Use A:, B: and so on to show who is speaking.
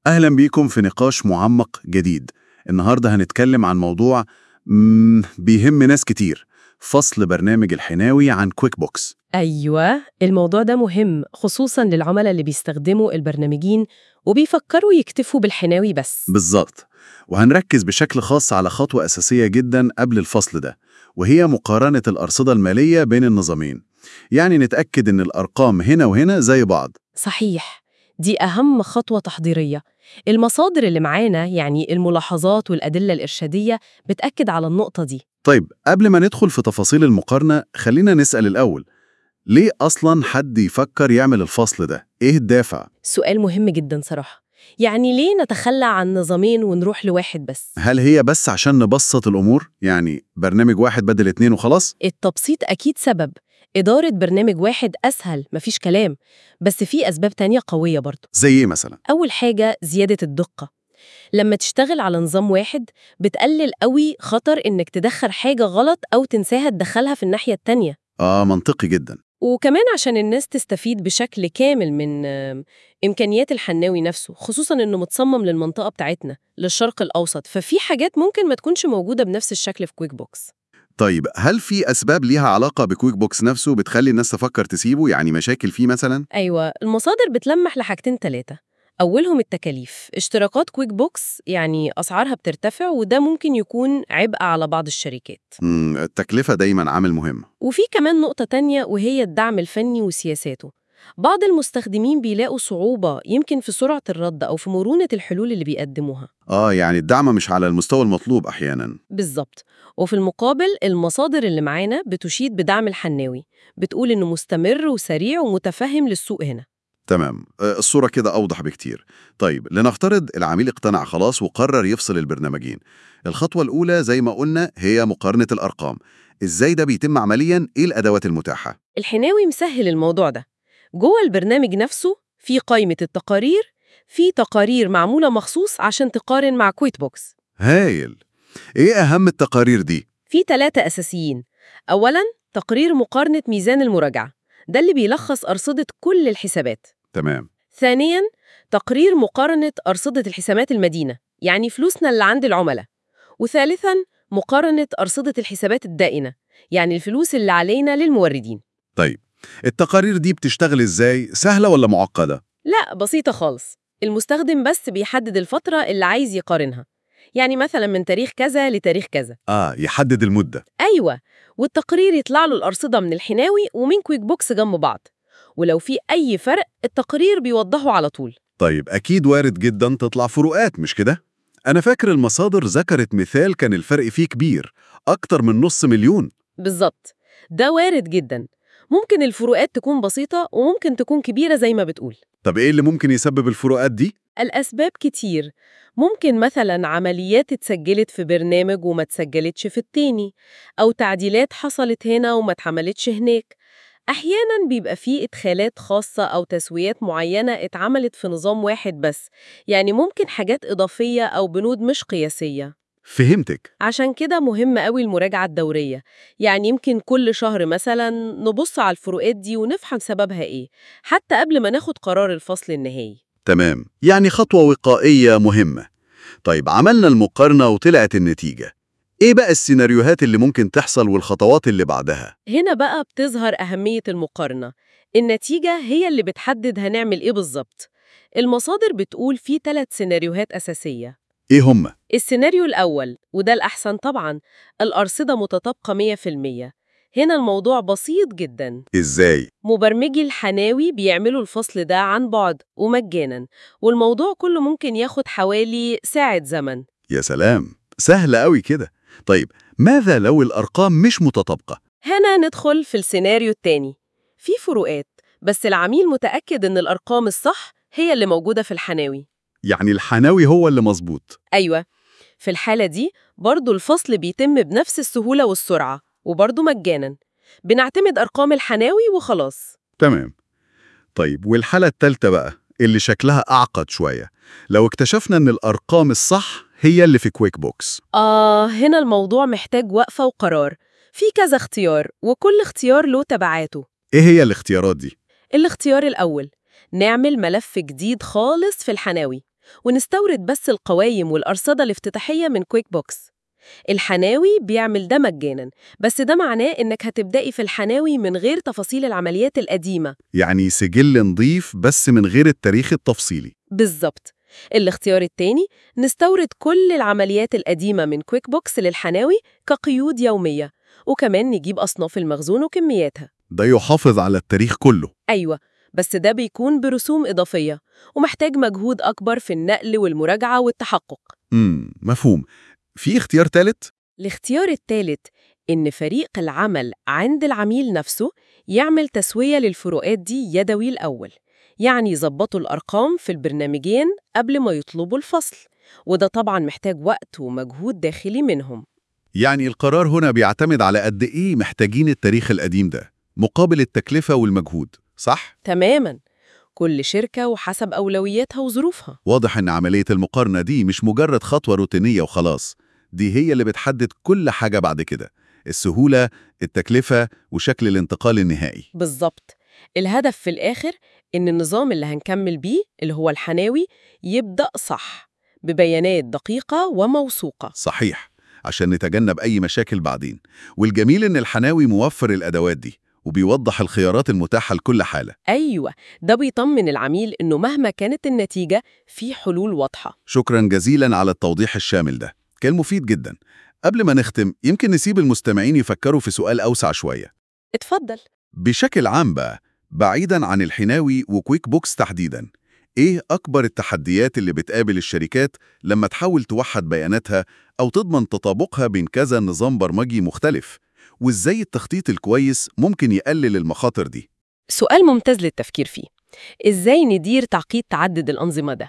A: أهلا بيكم في نقاش معمق جديد النهاردة هنتكلم عن موضوع مم، بيهم ناس كتير فصل برنامج الحناوي عن كويك بوكس
B: أيوة الموضوع ده مهم خصوصاً للعملاء اللي بيستخدموا البرنامجين وبيفكروا يكتفوا بالحناوي بس
A: بالظبط وهنركز بشكل خاص على خطوة أساسية جدا قبل الفصل ده وهي مقارنة الأرصدة المالية بين النظامين يعني نتأكد إن الأرقام هنا وهنا زي بعض
B: صحيح دي أهم خطوة تحضيرية المصادر اللي معانا يعني الملاحظات والأدلة الإرشادية بتأكد على النقطة دي
A: طيب قبل ما ندخل في تفاصيل المقارنة خلينا نسأل الأول ليه أصلا حد يفكر يعمل الفصل ده؟ إيه الدافع؟
B: سؤال مهم جدا صراحة يعني ليه نتخلى عن نظامين ونروح لواحد بس؟
A: هل هي بس عشان نبسط الأمور؟ يعني برنامج واحد بدل اتنين وخلاص؟
B: التبسيط أكيد سبب إدارة برنامج واحد أسهل مفيش كلام بس في أسباب تانية قوية برضه
A: زي إيه مثلا؟
B: أول حاجة زيادة الدقة لما تشتغل على نظام واحد بتقلل قوي خطر إنك تدخل حاجة غلط أو تنساها تدخلها في الناحية التانية
A: آه منطقي جدا
B: وكمان عشان الناس تستفيد بشكل كامل من آم، إمكانيات الحناوي نفسه خصوصاً إنه متصمم للمنطقة بتاعتنا للشرق الأوسط ففي حاجات ممكن ما تكونش موجودة بنفس الشكل في كويك بوكس
A: طيب هل في أسباب ليها علاقة بكويك بوكس نفسه بتخلي الناس تفكر تسيبه يعني مشاكل فيه مثلا؟
B: أيوة المصادر بتلمح لحاجتين تلاتة أولهم التكاليف اشتراكات كويك بوكس يعني أسعارها بترتفع وده ممكن يكون عبء على بعض الشركات
A: مم، التكلفة دايما عامل مهم
B: وفي كمان نقطة تانية وهي الدعم الفني وسياساته بعض المستخدمين بيلاقوا صعوبة يمكن في سرعة الرد أو في مرونة الحلول اللي بيقدموها
A: آه يعني الدعم مش على المستوى المطلوب أحيانا
B: بالظبط وفي المقابل المصادر اللي معانا بتشيد بدعم الحناوي بتقول إنه مستمر وسريع ومتفهم للسوق هنا
A: تمام آه، الصورة كده أوضح بكتير طيب لنفترض العميل اقتنع خلاص وقرر يفصل البرنامجين الخطوة الأولى زي ما قلنا هي مقارنة الأرقام إزاي ده بيتم عمليا؟ إيه الأدوات المتاحة؟
B: الحناوي مسهل الموضوع ده جوه البرنامج نفسه في قائمة التقارير في تقارير معمولة مخصوص عشان تقارن مع كويت بوكس
A: هايل إيه أهم التقارير دي؟
B: في ثلاثة أساسيين أولاً تقرير مقارنة ميزان المراجعة ده اللي بيلخص أرصدة كل الحسابات
A: تمام
B: ثانياً تقرير مقارنة أرصدة الحسابات المدينة يعني فلوسنا اللي عند العملاء وثالثاً مقارنة أرصدة الحسابات الدائنة يعني الفلوس اللي علينا للموردين
A: طيب التقارير دي بتشتغل إزاي؟ سهلة ولا معقدة؟
B: لا بسيطة خالص المستخدم بس بيحدد الفترة اللي عايز يقارنها يعني مثلا من تاريخ كذا لتاريخ كذا
A: آه يحدد المدة
B: أيوة والتقرير يطلع له الأرصدة من الحناوي ومن كويك بوكس جنب بعض ولو في أي فرق التقرير بيوضحه على طول
A: طيب أكيد وارد جدا تطلع فروقات مش كده؟ أنا فاكر المصادر ذكرت مثال كان الفرق فيه كبير أكتر من نص مليون
B: بالظبط ده وارد جدا ممكن الفروقات تكون بسيطة وممكن تكون كبيرة زي ما بتقول
A: طب إيه اللي ممكن يسبب الفروقات دي؟
B: الأسباب كتير ممكن مثلا عمليات اتسجلت في برنامج وما اتسجلتش في التاني أو تعديلات حصلت هنا وما اتعملتش هناك أحيانا بيبقى فيه إدخالات خاصة أو تسويات معينة اتعملت في نظام واحد بس يعني ممكن حاجات إضافية أو بنود مش قياسية
A: فهمتك
B: عشان كده مهم قوي المراجعة الدورية يعني يمكن كل شهر مثلا نبص على الفروقات دي ونفهم سببها إيه حتى قبل ما ناخد قرار الفصل النهائي
A: تمام يعني خطوة وقائية مهمة طيب عملنا المقارنة وطلعت النتيجة إيه بقى السيناريوهات اللي ممكن تحصل والخطوات اللي بعدها؟
B: هنا بقى بتظهر أهمية المقارنة النتيجة هي اللي بتحدد هنعمل إيه بالظبط المصادر بتقول في ثلاث سيناريوهات أساسية
A: إيه هما؟
B: السيناريو الأول وده الأحسن طبعاً الأرصدة متطابقة 100% هنا الموضوع بسيط جداً
A: إزاي؟
B: مبرمجي الحناوي بيعملوا الفصل ده عن بعد ومجاناً والموضوع كله ممكن ياخد حوالي ساعة زمن
A: يا سلام سهل قوي كده طيب ماذا لو الأرقام مش متطابقة؟
B: هنا ندخل في السيناريو التاني في فروقات بس العميل متأكد إن الأرقام الصح هي اللي موجودة في الحناوي
A: يعني الحناوي هو اللي مظبوط
B: أيوة في الحالة دي برضو الفصل بيتم بنفس السهولة والسرعة وبرضو مجانا بنعتمد أرقام الحناوي وخلاص
A: تمام طيب والحالة التالتة بقى اللي شكلها أعقد شوية لو اكتشفنا إن الأرقام الصح هي اللي في كويك بوكس
B: آه هنا الموضوع محتاج وقفة وقرار في كذا اختيار وكل اختيار له تبعاته
A: إيه هي الاختيارات دي؟
B: الاختيار الأول نعمل ملف جديد خالص في الحناوي ونستورد بس القوايم والأرصدة الافتتاحية من كويك بوكس الحناوي بيعمل ده مجانا بس ده معناه إنك هتبدأي في الحناوي من غير تفاصيل العمليات القديمة
A: يعني سجل نضيف بس من غير التاريخ التفصيلي
B: بالظبط الاختيار التاني نستورد كل العمليات القديمة من كويك بوكس للحناوي كقيود يومية وكمان نجيب أصناف المخزون وكمياتها
A: ده يحافظ على التاريخ كله
B: أيوة بس ده بيكون برسوم إضافية ومحتاج مجهود أكبر في النقل والمراجعة والتحقق
A: امم مفهوم في اختيار ثالث
B: الاختيار الثالث إن فريق العمل عند العميل نفسه يعمل تسوية للفروقات دي يدوي الأول يعني يظبطوا الأرقام في البرنامجين قبل ما يطلبوا الفصل وده طبعا محتاج وقت ومجهود داخلي منهم
A: يعني القرار هنا بيعتمد على قد ايه محتاجين التاريخ القديم ده مقابل التكلفة والمجهود صح؟
B: تماما كل شركة وحسب أولوياتها وظروفها
A: واضح ان عملية المقارنة دي مش مجرد خطوة روتينية وخلاص دي هي اللي بتحدد كل حاجة بعد كده السهولة التكلفة وشكل الانتقال النهائي
B: بالظبط الهدف في الآخر إن النظام اللي هنكمل بيه اللي هو الحناوي يبدأ صح ببيانات دقيقة وموثوقة
A: صحيح عشان نتجنب أي مشاكل بعدين والجميل إن الحناوي موفر الأدوات دي وبيوضح الخيارات المتاحة لكل حالة
B: أيوة ده بيطمن العميل إنه مهما كانت النتيجة في حلول واضحة
A: شكرا جزيلا على التوضيح الشامل ده كان مفيد جدا قبل ما نختم يمكن نسيب المستمعين يفكروا في سؤال أوسع شوية
B: اتفضل
A: بشكل عام بقى بعيدا عن الحناوي وكويك بوكس تحديدا ايه اكبر التحديات اللي بتقابل الشركات لما تحاول توحد بياناتها او تضمن تطابقها بين كذا نظام برمجي مختلف وازاي التخطيط الكويس ممكن يقلل المخاطر دي
B: سؤال ممتاز للتفكير فيه إزاي ندير تعقيد تعدد الأنظمة ده؟